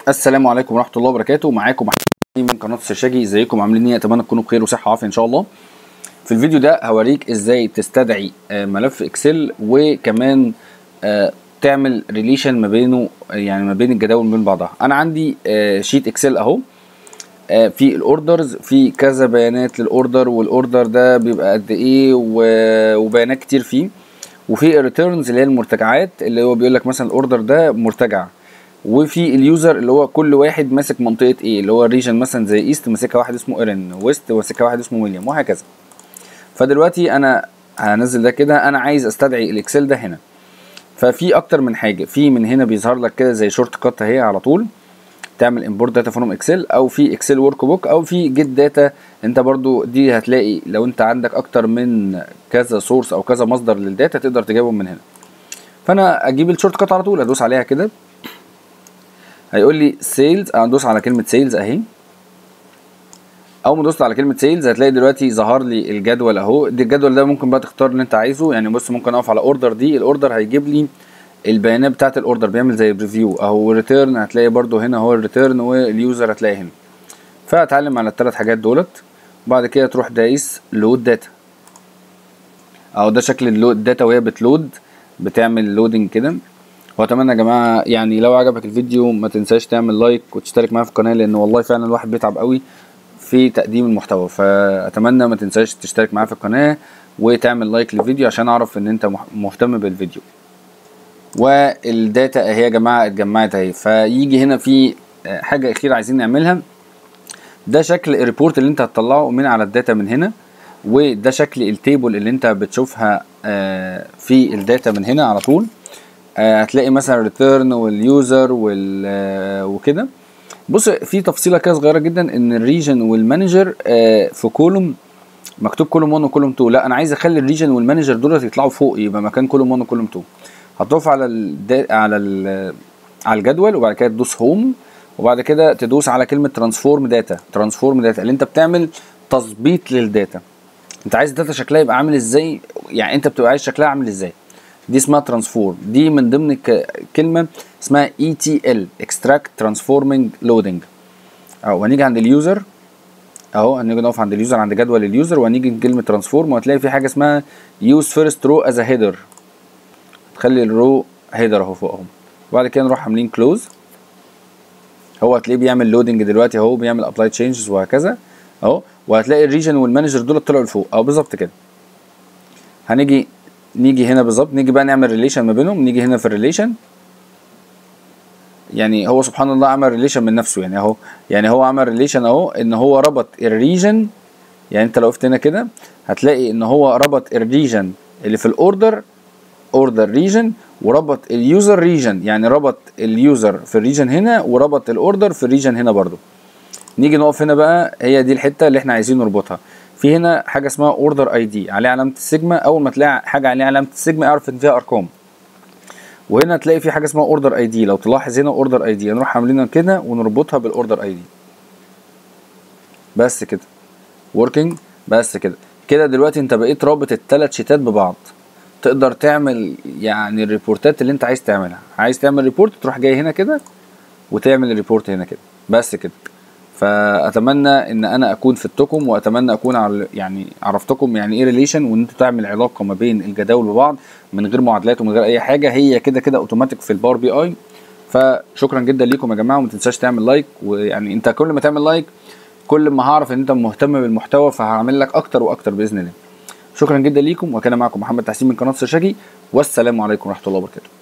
السلام عليكم ورحمه الله وبركاته معاكم محمد من قناه السرشاجي ازيكم عاملين ايه اتمنى تكونوا بخير وصحه وعافيه ان شاء الله في الفيديو ده هوريك ازاي تستدعي آه، ملف اكسل وكمان آه، تعمل ريليشن ما بينه يعني ما بين الجداول من بعضها انا عندي آه، شيت اكسل اهو آه، في الاوردرز في كذا بيانات للاوردر والاوردر ده بيبقى قد ايه و- وبيانات كتير فيه وفي الريتيرنز اللي هي المرتجعات اللي هو بيقول لك مثلا الاوردر ده مرتجع وفي اليوزر اللي هو كل واحد ماسك منطقه ايه اللي هو الريجن مثلا زي ايست ماسكها واحد اسمه ايرن ويست ماسكها واحد اسمه ويليام وهكذا فدلوقتي انا هنزل ده كده انا عايز استدعي الاكسل ده هنا ففي اكتر من حاجه في من هنا بيظهر لك كده زي شورت كات اهي على طول تعمل امبورت داتا فروم اكسل او في اكسل ورك بوك او في جيت داتا انت برضو دي هتلاقي لو انت عندك اكتر من كذا سورس او كذا مصدر للداتا تقدر تجيبهم من هنا فانا اجيب الشورت كات على طول ادوس عليها كده هيقول لي سيلز ادوس على كلمه سيلز اهي اول ما دوست على كلمه سيلز هتلاقي دلوقتي ظهر لي الجدول اهو دي الجدول ده ممكن بقى تختار اللي انت عايزه يعني بص ممكن اقف على اوردر دي الاوردر هيجيب لي البيانات بتاعت الاوردر بيعمل زي بريفيو اهو ريتيرن هتلاقي برده هنا هو الريتيرن واليوزر هتلاقي هنا فهتعلم على الثلاث حاجات دولت وبعد كده تروح دايس لود داتا اهو ده شكل اللود الداتا وهي بتلود بتعمل لودنج كده واتمنى يا جماعه يعني لو عجبك الفيديو ما تنساش تعمل لايك وتشترك معايا في القناه لان والله فعلا الواحد بيتعب قوي في تقديم المحتوى فاتمنى ما تنساش تشترك معايا في القناه وتعمل لايك للفيديو عشان اعرف ان انت مح- مهتم بالفيديو والداتا اهي يا جماعه اتجمعت اهي فيجي هنا في آه، حاجه اخيره عايزين نعملها ده شكل الريبورت اللي انت هتطلعه من على الداتا من هنا وده شكل التيبل اللي انت بتشوفها آه، في الداتا من هنا على طول آه، هتلاقي مثلا ريتيرن واليوزر وال آه، وكده بص في تفصيله كده صغيره جدا ان الريجن والمانجر آه، في كولوم مكتوب كولوم 1 وكولوم 2 لا انا عايز اخلي الريجن والمانجر دول يطلعوا فوق يبقى مكان كولوم 1 وكولوم 2 هتقف على ال على ال على الجدول وبعد كده تدوس هوم وبعد كده تدوس على كلمه ترانسفورم داتا ترانسفورم داتا اللي انت بتعمل تظبيط للداتا انت عايز الداتا شكلها يبقى عامل ازاي يعني انت بتبقى عايز شكلها عامل ازاي دي اسمها ترانسفورم دي من ضمن ك- كلمه اسمها اي تي ال اكستراكت ترانسفورمينج لودنج اهو هنيجي عند اليوزر اهو هنيجي نقف عند اليوزر عند جدول اليوزر وهنيجي كلمه ترانسفورم وهتلاقي في حاجه اسمها يوز فيرست رو از هيدر تخلي الرو هيدر اهو فوق اهو وبعد كده نروح عاملين كلوز هو هتلاقيه بيعمل لودنج دلوقتي اهو بيعمل ابلاي تشينجز وهكذا اهو وهتلاقي الريجن والمانجر دول طلعوا لفوق اهو بالظبط كده هنيجي نيجي هنا بالظبط نيجي بقى نعمل ريليشن ما بينهم نيجي هنا في الريليشن يعني هو سبحان الله عمل ريليشن من نفسه يعني اهو يعني هو عمل ريليشن اهو ان هو ربط الريجن يعني انت لو وقفت هنا كده هتلاقي ان هو ربط الريجن اللي في الاوردر اوردر ريجن وربط اليوزر ريجن يعني ربط اليوزر في الريجن هنا وربط الاوردر في الريجن هنا برضو نيجي نقف هنا بقى هي دي الحته اللي احنا عايزين نربطها في هنا حاجه اسمها اوردر اي دي عليها علامه السيجما اول ما تلاقي حاجه عليها علامه السيجما اعرف ان فيها ارقام وهنا تلاقي في حاجه اسمها اوردر اي دي لو تلاحظ هنا اوردر اي دي هنروح عاملينها كده ونربطها بالاوردر اي دي بس كده وركينج بس كده كده دلوقتي انت بقيت رابط الثلاث شيتات ببعض تقدر تعمل يعني الريبورتات اللي انت عايز تعملها عايز تعمل ريبورت تروح جاي هنا كده وتعمل الريبورت هنا كده بس كده فاتمنى ان انا اكون فدتكم واتمنى اكون عر- يعني عرفتكم يعني ايه ريليشن وان انتوا تعمل علاقه ما بين الجداول ببعض من غير معادلات ومن غير اي حاجه هي كده كده اوتوماتيك في الباور بي اي فشكرا جدا ليكم يا جماعه وما تنساش تعمل لايك ويعني انت كل ما تعمل لايك كل ما هعرف ان انت مهتم بالمحتوى فهعمل لك اكتر واكتر باذن الله شكرا جدا ليكم وكان معكم محمد تحسين من قناه سرشاجي والسلام عليكم ورحمه الله وبركاته